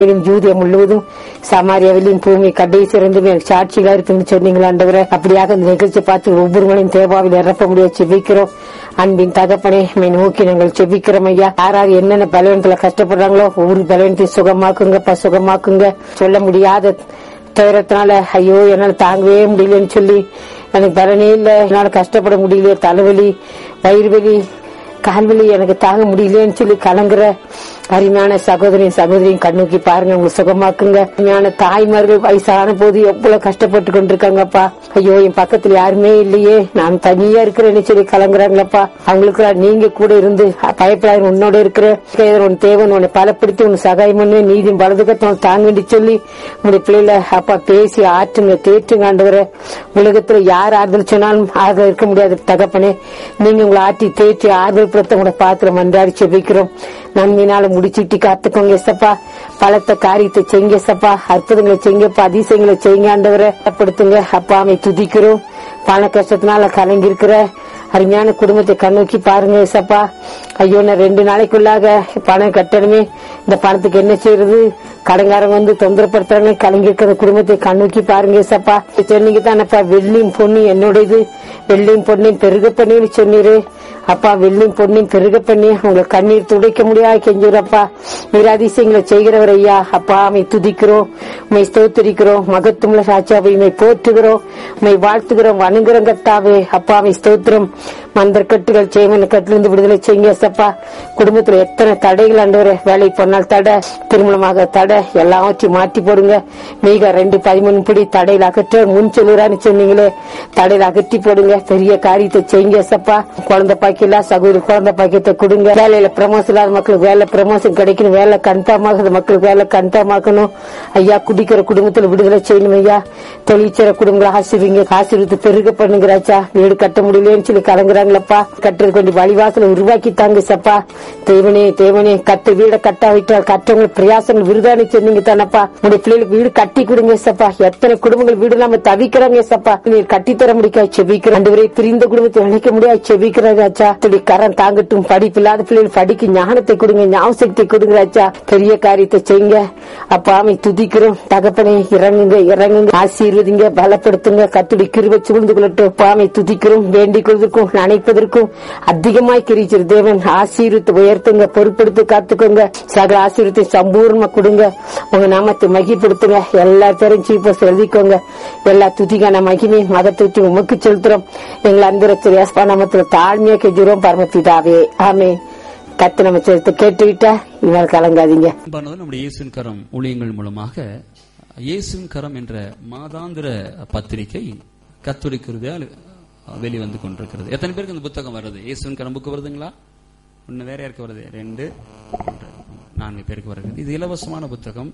மேலும் ஜூதியம் முழுவதும் சமாரியாவிலும் பூமி கடைசி இருந்தும் எனக்கு சாட்சிகளா இருக்குன்னு சொன்னீங்களா ஆண்டவரே அப்படியாக இந்த நிகழ்ச்சி பார்த்து ஒவ்வொருவரையும் தேவாவில் நிரப்ப முடியாது செபிக்கிறோம் அன்பின் தகப்பனே மை நோக்கி நாங்கள் செபிக்கிறோம் ஐயா யார் யார் என்னென்ன பலவீனத்துல கஷ்டப்படுறாங்களோ ஒவ்வொரு பலவீனத்தையும் சுகமாக்குங்கப்பா சுகமாக்குங்க சொல்ல முடியாத துயரத்தினால ஐயோ என்னால தாங்கவே முடியலன்னு சொல்லி எனக்கு பலனே இல்ல என்னால கஷ்டப்பட முடியல தலைவலி வயிறு வலி கால்வலி எனக்கு தாங்க முடியலன்னு சொல்லி கலங்குற அருமையான சகோதரியும் சகோதரியும் கண்ணோக்கி பாருங்க உங்க சுகமாக்குங்க அருமையான தாய்மார்கள் வயசான போது எவ்வளவு கஷ்டப்பட்டு கொண்டிருக்காங்கப்பா ஐயோ என் பக்கத்துல யாருமே இல்லையே நான் தனியா இருக்கிறேன்னு சொல்லி கலங்குறாங்களப்பா அவங்களுக்கு நீங்க கூட இருந்து பயப்படாத உன்னோட இருக்கிற உன் தேவன் உன்னை பலப்படுத்தி உன் சகாயம் பண்ணி நீதி வலதுக்கத்தை தாங்க வேண்டி சொல்லி உங்களுடைய பிள்ளைல அப்பா பேசி ஆற்றுங்க தேற்றுங்க ஆண்டவரை உலகத்துல யார் ஆறுதல் சொன்னாலும் ஆறுதல் இருக்க முடியாது தகப்பனே நீங்க உங்களை ஆற்றி தேற்றி ஆறுதல் படுத்த உங்களை பாத்திரம் மன்றாடி செபிக்கிறோம் நன்மையினால முடிச்சுட்டி காத்துக்கோங்க எசப்பா பலத்த காரியத்தை செய்யுங்க எசப்பா அற்புதங்களை செய்யுங்கப்பா அதிசயங்களை செய்யுங்க ஆண்டவரை படுத்துங்க அப்பாமை துதிக்கிறோம் பண கஷ்டத்தினால கலங்கி இருக்கிற அருமையான குடும்பத்தை கண்ணோக்கி பாருங்க ஏசப்பா ஐயோ நான் ரெண்டு நாளைக்குள்ளாக பணம் கட்டணுமே இந்த பணத்துக்கு என்ன செய்யறது கடங்காரங்க வந்து தொந்தரப்படுத்துறாங்க கலங்கி இருக்கிற குடும்பத்தை கண்ணோக்கி பாருங்க ஏசப்பா சொன்னீங்க தானப்பா வெள்ளியும் பொண்ணு என்னுடையது வெள்ளியும் பொண்ணையும் பெருக பண்ணின்னு சொன்னீரு அப்பா வெள்ளியும் பொண்ணையும் பெருக பண்ணி உங்களை கண்ணீர் துடைக்க முடியாது கெஞ்சுறப்பா நீர் அதிசயங்களை செய்கிறவர் ஐயா அப்பா அமை துதிக்கிறோம் உமை ஸ்தோத்திரிக்கிறோம் மகத்துவமுள்ள சாட்சியாவை உமை போற்றுகிறோம் உமை வாழ்த்துகிறோம் வணங்குறோம் கத்தாவே அப்பா அமை ஸ்தோத்திரம் மந்தர் கட்டுகள் செய்வன கட்டிலிருந்து விடுதலை செய்யுங்க சப்பா குடும்பத்துல எத்தனை தடைகள் ஆண்டவரே வேலை போனால் தடை திருமணமாக தடை எல்லாவற்றையும் மாற்றி போடுங்க மீக ரெண்டு பதிமூணு படி தடையில் அகற்ற முன் சொல்லுறான்னு சொன்னீங்களே தடையில் அகற்றி போடுங்க பெரிய காரியத்தை செய்யுங்க சப்பா குழந்தை பாக்கியல சகோதரி குழந்தை பாக்கியத்தை கொடுங்க வேலையில ப்ரமோஷன் இல்லாத மக்களுக்கு வேலை ப்ரமோஷன் கிடைக்கணும் வேலை கன்ஃபார்மாக மக்களுக்கு வேலை கன்ஃபார்மாக்கணும் ஐயா குடிக்கிற குடும்பத்துல விடுதலை செய்யணும் ஐயா தொழில் செய்யற குடும்பங்களை ஆசிரிங்க ஆசீர்வத்து பெருக பண்ணுங்கிறாச்சா வீடு கட்ட முடியலன்னு சொல்லி கலங்குறாங்களப்பா கட்டுறது கொஞ்சம் வழிவாசல உருவாக்கி தாங்க சப்பா தேவனே தேவனே கட்டு வீட கட்டாவிட்டால் கட்டவங்க பிரயாசங்கள் விருதானி சொன்னீங்க தானப்பா உடைய பிள்ளைகளுக்கு வீடு கட்டி கொடுங்க சப்பா எத்தனை குடும்பங்கள் வீடு இல்லாம தவிக்கிறாங்க சப்பா நீர் கட்டித்தர முடியாது செபிக்கிற ரெண்டு பேரை பிரிந்த குடும்பத்தை அழைக்க முடியாது செபிக்கிறாச்சா துடி கரம் தாங்கட்டும் படிப்பு இல்லாத பிள்ளைகள் படிக்க ஞானத்தை கொடுங்க ஞாபகத்தை கொடுங்கிறாச்சா பெரிய காரியத்தை செய்யுங்க அப்பா அமை துதிக்கிறோம் தகப்பனே இறங்குங்க இறங்குங்க ஆசீர்வதிங்க பலப்படுத்துங்க கத்துடி கிருப சூழ்ந்து கொள்ளட்டும் பாமை துதிக்கிறோம் வேண்டிக் கொள்வதற்கும் நினைப்பதற்கும் அதிகமாய் கிரிச்சிரு தேவன் ஆசீர்வத்தை உயர்த்துங்க பொறுப்படுத்தி காத்துக்கோங்க சகல ஆசீர்வத்தை சம்பூர்ணமா கொடுங்க உங்க நாமத்தை மகிப்படுத்துங்க எல்லா பேரும் சீப்பஸ் எழுதிக்கோங்க எல்லா துதிக்கான மகிமை மதத்தை உமக்கு செலுத்துறோம் எங்களை அன்புரத்தில் யாஸ்பா நாமத்துல தாழ்மையா கெஞ்சுறோம் பரமபிதாவே ஆமே கத்து நம்ம செலுத்த கேட்டுக்கிட்டா இவள் கலங்காதீங்க அன்பானவர் நம்முடைய இயேசுவின் கரம் ஊழியங்கள் மூலமாக இயேசுவின் கரம் என்ற மாதாந்திர பத்திரிகை கத்தோலிக்கிறதால் வெளிவந்து கொண்டிருக்கிறது எத்தனை பேருக்கு இந்த புத்தகம் வருது இயேசுவின் கரம் புக்கு வருதுங்களா ஒன்னு வேற யாருக்கு வருது ரெண்டு மூன்று, நான்கு பேருக்கு வருகிறது இது இலவசமான புத்தகம்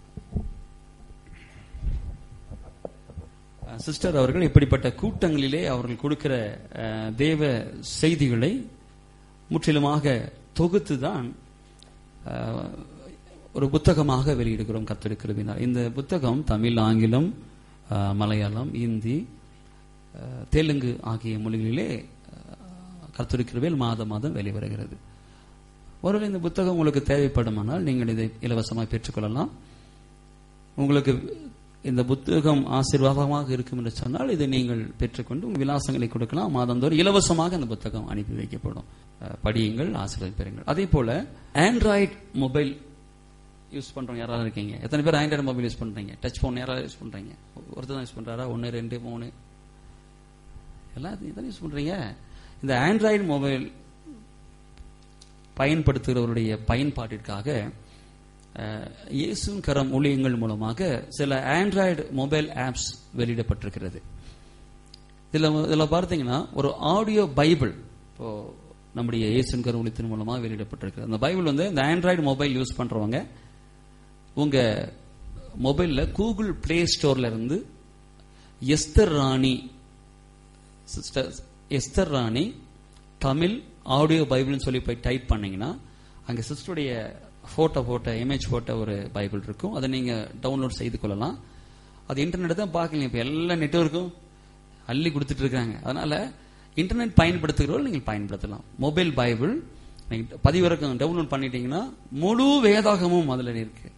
சிஸ்டர் அவர்கள் இப்படிப்பட்ட கூட்டங்களிலே அவர்கள் கொடுக்கிற அஹ், தேவ செய்திகளை முற்றிலுமாக தொகுத்து தான் அஹ், ஒரு புத்தகமாக வெளியிடுகிறோம் கத்தெடுக்கிறதுனால் இந்த புத்தகம் தமிழ் ஆங்கிலம் அஹ், மலையாளம் இந்தி அஹ், தெலுங்கு ஆகிய மொழிகளிலே கத்தெடுக்கிறவில் மாதம் மாதம் வெளிவருகிறது ஒருவேளை இந்த புத்தகம் உங்களுக்கு தேவைப்படுமானால் நீங்கள் இதை இலவசமாக பெற்றுக்கொள்ளலாம் உங்களுக்கு இந்த புத்தகம் ஆசீர்வாதமாக இருக்கும் என்று சொன்னால் இதை நீங்கள் பெற்றுக்கொண்டு உங்கள் விலாசங்களை கொடுக்கலாம் மாதந்தோறும் இலவசமாக இந்த புத்தகம் அனுப்பி வைக்கப்படும் அஹ், படியுங்கள் ஆசீர்வாதம் பெறுங்கள் அதே போல ஆண்ட்ராய்டு மொபைல் யூஸ் பண்றவங்க யாராவது இருக்கீங்க எத்தனை பேர் ஆண்ட்ராய்டு மொபைல் யூஸ் பண்றீங்க டச் போன் யாராவது யூஸ் பண்றீங்க ஒருத்தர் தான் யூஸ் பண்றாரா ஒன்னு ரெண்டு மூணு எல்லாம் இதான் யூஸ் பண்றீங்க இந்த ஆண்ட்ராய்டு மொபைல் பயன்படுத்துகிறவருடைய பயன்பாட்டிற்காக அஹ், இயேசுவின் கரம் ஊழியங்கள் மூலமாக சில ஆண்ட்ராய்டு மொபைல் ஆப்ஸ் வெளியிடப்பட்டிருக்கிறது இதுல இதுல பார்த்தீங்கன்னா ஒரு ஆடியோ பைபிள் இப்போ நம்முடைய இயேசுவின் கரம் ஊழியத்தின் மூலமாக வெளியிடப்பட்டிருக்கிறது அந்த பைபிள் வந்து இந்த ஆண்ட்ராய்டு மொபைல் யூஸ் பண்றவங்க உங்க மொபைல்ல கூகுள் பிளே ஸ்டோர்ல இருந்து Esther Rani sister Esther Rani Tamil audio பைபிள்னு சொல்லி போய் டைப் பண்ணீங்கன்னா அங்க சிஸ்டருடைய போட்டோ போட்ட இமேஜ் போட்ட ஒரு பைபிள் இருக்கும் அதை நீங்க டவுன்லோட் செய்து கொள்ளலாம் அது இன்டர்நெட் தான் பார்க்கலீங்க இப்ப எல்லா நெட்வொர்க்கும் அள்ளி கொடுத்துட்டு இருக்காங்க அதனால இன்டர்நெட் பயன்படுத்துகிறவர்கள் நீங்கள் பயன்படுத்தலாம் மொபைல் பைபிள் நீங்க பதிவிறக்கம் டவுன்லோட் பண்ணிட்டீங்கன்னா முழு வேதாகமும் அதுல இருக்கு